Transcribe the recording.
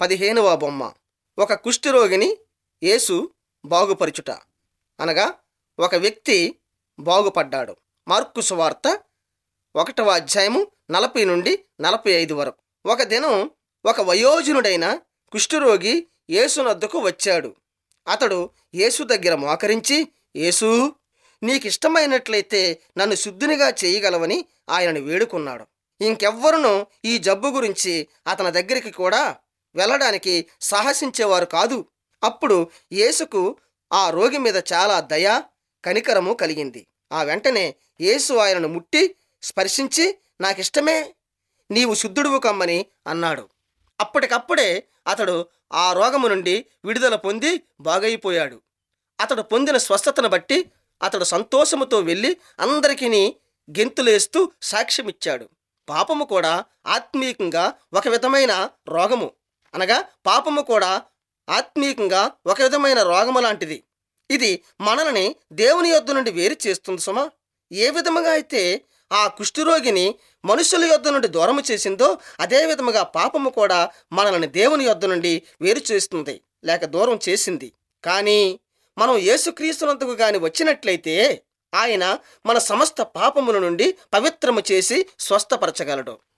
పదిహేనవ బొమ్మ ఒక కుష్ఠరోగిని యేసు బాగుపరుచుట అనగా ఒక వ్యక్తి బాగుపడ్డాడు మార్కు సువార్త ఒకటవ అధ్యాయము నలభై నుండి నలభై ఐదు వరకు ఒక దినం ఒక వయోజనుడైన కుష్ఠరోగి యేసునద్దకు వచ్చాడు అతడు యేసు దగ్గర మోకరించి యేసు నీకిష్టమైనట్లయితే నన్ను శుద్ధినిగా చేయగలవని ఆయనను వేడుకున్నాడు ఇంకెవ్వరునూ ఈ జబ్బు గురించి అతని దగ్గరికి కూడా వెళ్ళడానికి సాహసించేవారు కాదు అప్పుడు యేసుకు ఆ రోగి మీద చాలా దయ కనికరము కలిగింది ఆ వెంటనే యేసు ఆయనను ముట్టి స్పర్శించి నాకిష్టమే నీవు శుద్ధుడువు కమ్మని అన్నాడు అప్పటికప్పుడే అతడు ఆ రోగము నుండి విడుదల పొంది బాగైపోయాడు అతడు పొందిన స్వస్థతను బట్టి అతడు సంతోషముతో వెళ్ళి అందరికీ గెంతులేస్తూ సాక్ష్యమిచ్చాడు పాపము కూడా ఆత్మీయంగా ఒక విధమైన రోగము అనగా పాపము కూడా ఆత్మీయంగా ఒక విధమైన రోగము లాంటిది ఇది మనల్ని దేవుని యొద్ద నుండి వేరు చేస్తుంది సుమా ఏ విధముగా అయితే ఆ కుష్ఠరోగిని మనుషుల యొద్ద నుండి దూరము చేసిందో అదే విధముగా పాపము కూడా మనల్ని దేవుని యొద్ద నుండి వేరు చేస్తుంది లేక దూరం చేసింది కానీ మనం యేసుక్రీస్తునందుకు గాని వచ్చినట్లయితే ఆయన మన సమస్త పాపముల నుండి పవిత్రము చేసి స్వస్థపరచగలడు